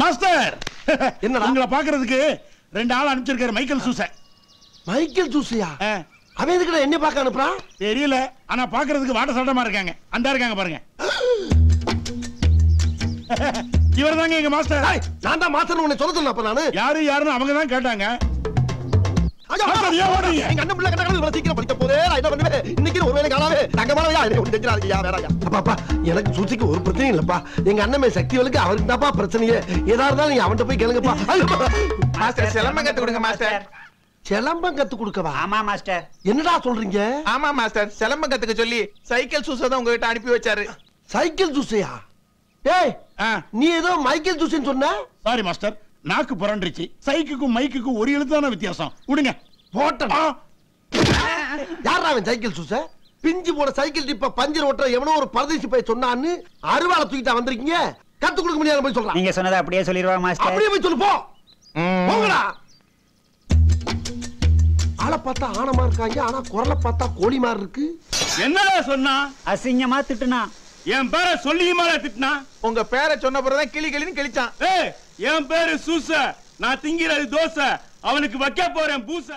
Master என்னடா? உங்களை பாக்குறதுக்கு ரெண்டு ஆள் அனுப்பிச்சிருக்காரு மைக்கேல் சூச மைக்கேல் ஜூஸியா ஆ, அவன் எதுக்குடா என்ன பார்க்க அனுப்புறான் தெரியல ஆனா பாக்குறதுக்கு வாட்ட சட்டமா இருக்காங்க அந்த இருக்காங்க பாருங்க இவர் தாங்க எங்க மாஸ்டர் ஏய், நான் தான் மாத்தணும் உன்னை சொல்ல சொன்ன அப்ப நானு யாரு யாருன்னு அவங்க தான் கேட்டாங்க ஐயோ, மாஸ்டர், ஏன் ஓடுறீங்க? எங்க அண்ணன் பிள்ளை கண்டா இவ்வளவு சீக்கிரம் படிக்க போதே நான் என்ன பண்ணுவேன் இன்னைக்கு ஒரு வேலை காணாவே தங்கமானவையா ஒன்று தெரிஞ்சாருயா வேறயா அப்பா அப்பா எனக்கு சூசிக்கு ஒரு பிரச்சனையும் இல்லப்பா எங்க அண்ணன் மேல் சக்திகளுக்கு அவருக்கு தான்ப்பா பிரச்சனையே ஏதா இருந்தாலும் நீங்க அவன்கிட்ட போய் கேளுங்கப்பா ஐயோ, மாஸ்டர் சிலம்பம் கத்து கொடுங்க மாஸ்டர் சிலம்பம் கத்து கொடுக்கவா ஆமா மாஸ்டர் என்னடா சொல்றீங்க ஆமா மாஸ்டர் சிலம்பம் கத்துக்க சொல்லி சைக்கிள் சூசை தான் உங்ககிட்ட அனுப்பி வச்சாரு சைக்கிள் ஜூஸையா ஏய் ஆ, நீ ஏதோ மைக்கேல் ஜூஸ்ன்னு சொன்ன சாரி மாஸ்டர் நாக்கு புரண்டுருச்சு சைக்குக்கும் மைக்குக்கும் ஒரு எழுத்தான வித்தியாசம் விடுங்க போட்டா ஆ, யாரா அவன் சைக்கிள் சூச பிஞ்சு போன சைக்கிள் டிப்ப பஞ்சர் ஓட்டுற எவனோ ஒரு பரதேசி போய் சொன்னான்னு அருவாளை தூக்கிட்டா வந்திருக்கீங்க கத்து கொடுக்க முடியாது போய் சொல்றான் நீங்க சொன்னதை அப்படியே சொல்லிடுவா மாஸ்டர் அப்படியே போய் சொல்லு போ போங்கடா ஆளை பார்த்தா ஆனமா இருக்காங்க ஆனா குரலை பார்த்தா கோழி மாதிரி இருக்கு என்னடா சொன்னா அசிங்கமா திட்டுனா என் பேரை சொல்லியுமா திட்டினா உங்க பேரை சொன்ன பிறகுதான் கிளி கிளின்னு கிழிச்சான் ஏய் என் பேரு சூச நான் திங்கிறது தோசை அவனுக்கு வைக்க போறேன் பூசை